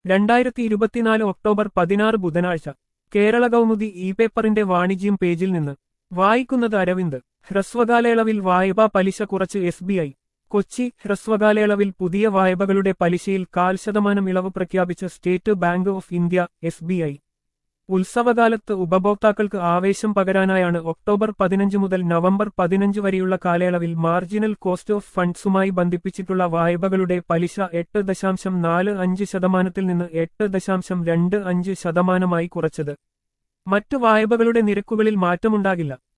രണ്ടായിരത്തി ഇരുപത്തിനാല് ഒക്ടോബർ പതിനാറ് ബുധനാഴ്ച കേരള കൗമുദി ഇ പേപ്പറിന്റെ വാണിജ്യം പേജിൽ നിന്ന് വായിക്കുന്നത് അരവിന്ദ് ഹ്രസ്വകാലയളവിൽ വായ്പാ പലിശ കുറച്ച് എസ് ബി ഐ കൊച്ചി ഹ്രസ്വകാലയളവിൽ പുതിയ വായ്പകളുടെ പലിശയിൽ കാൽ ശതമാനം ഇളവ് പ്രഖ്യാപിച്ച State Bank of India S B I ഉത്സവകാലത്ത് ഉപഭോക്താക്കൾക്ക് ആവേശം പകരാനായാണ് ഒക്ടോബർ പതിനഞ്ച് മുതൽ നവംബർ പതിനഞ്ച് വരെയുള്ള കാലയളവിൽ മാർജിനൽ കോസ്റ്റ് ഓഫ് ഫണ്ട്സുമായി ബന്ധിപ്പിച്ചിട്ടുള്ള വായ്പകളുടെ പലിശ എട്ട് ദശാംശം നാല് അഞ്ച് ശതമാനത്തിൽ നിന്ന് എട്ട് ദശാംശം രണ്ട് അഞ്ച് ശതമാനമായി കുറച്ചത് മറ്റു വായ്പകളുടെ നിരക്കുകളിൽ മാറ്റമുണ്ടാകില്ല